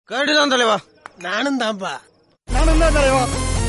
கேட்டுதான் தலைவா நானும் தான்ப்பா நானும் தான் தலைவா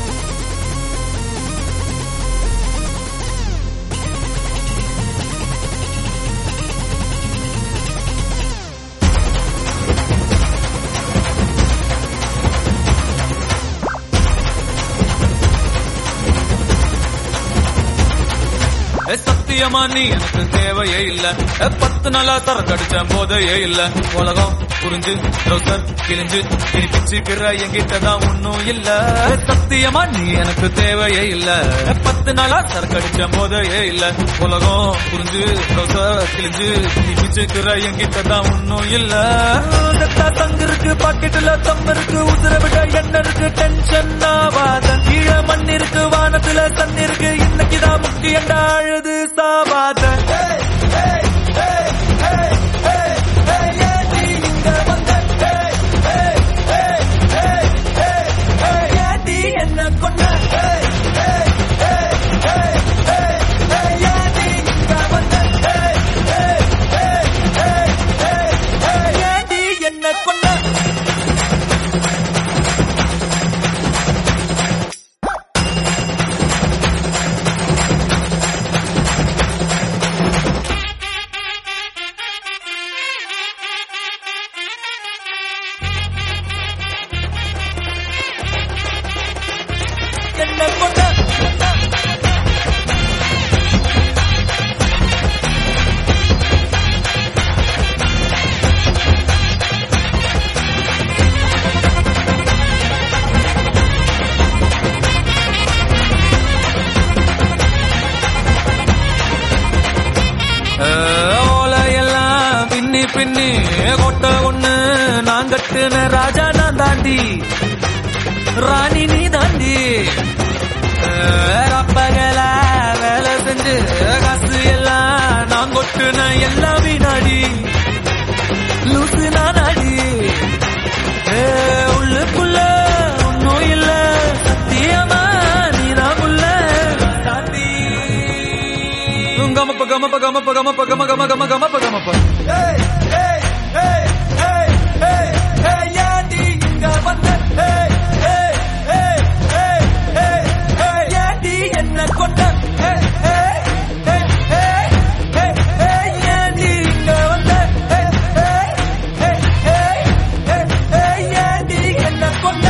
ஏ, சத்தியமா நீ எனக்கு தேவையே இல்ல ஏ, பத்து நாளா சரக்கு அடிச்ச போதையே இல்ல உலகம் புரிஞ்சு ரோசர் கிழிஞ்சு இனி பிச்சுக்கிற என்கிட்ட தான் ஒண்ணும் இல்ல ஏ, சத்தியமா நீ எனக்கு தேவையே இல்ல ஏ, பத்து நாளா சரக்கு அடிச்ச போதையே இல்ல உலகம் புரிஞ்சு ரோசர் கிழிஞ்சு இனி பிச்சுக்கிற என்கிட்ட தான் ஒண்ணும் இல்ல செத்தா தங்கு இருக்கு பாக்கெட்டுல தம் இருக்கு உசுர விட என்ன இருக்கு டென்ஷன் ஆவாத கீழே மண் இருக்கு வானத்துல தண்ணி இருக்கு இன்னைக்குதான் முக்கியண்டா அழுது சாவாத என்ன கொண்ட என்ன கொண்ட என்ன கொண்ட ஓலையெல்லாம் பின்னி பின்னி கொட்ட ஒண்ணு நான் கட்டுன ராஜா நான் தாண்டி ராணி நீ தாண்டி அப்பகல வேலை செஞ்சு காசு எல்லாம் நான் கொட்டுன எல்லாம் வீணாடி லூசு நானாடி ஏ, உள்ளுக்குள்ள ஒன்னும் இல்ல சத்தியமா நீதான் உள்ள தாண்டி கமப்ப கமப்ப கமப்ப கமப்ப கம கம கம கமப்ப கமப்ப என்ன கொண்ட ஏண்டி இங்க வந்த ஏண்டி என்ன கொண்ட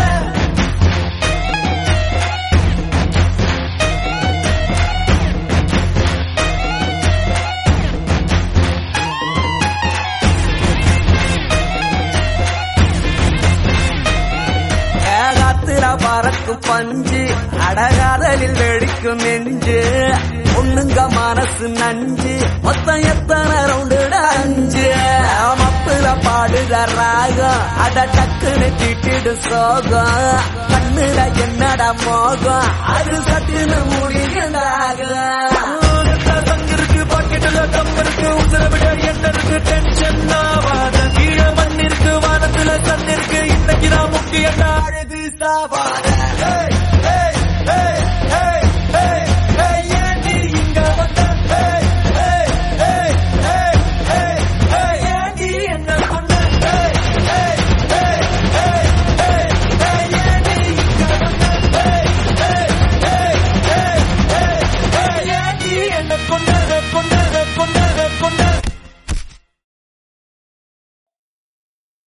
ஏகாத்திர பறக்கும் பஞ்சு அடகாதலில் வெடிக்கும் நெஞ்சு பொண்ணுங்க மனசு நஞ்சு மொத்தம் எத்தனை ரவுண்டு அஞ்சு மப்புல பாடுற ராகம் அட டக்குன்னு திட்டிடு சோகம் கண்ணுல என்னடா மோகம் அது சட்டுன்னு முடிகிறாகும் இருக்கு பாக்கெட்டுல தம் இருக்கு உசுர விட என்ன இருக்கு டென்ஷன் ஆவாத கீழே மண்ணு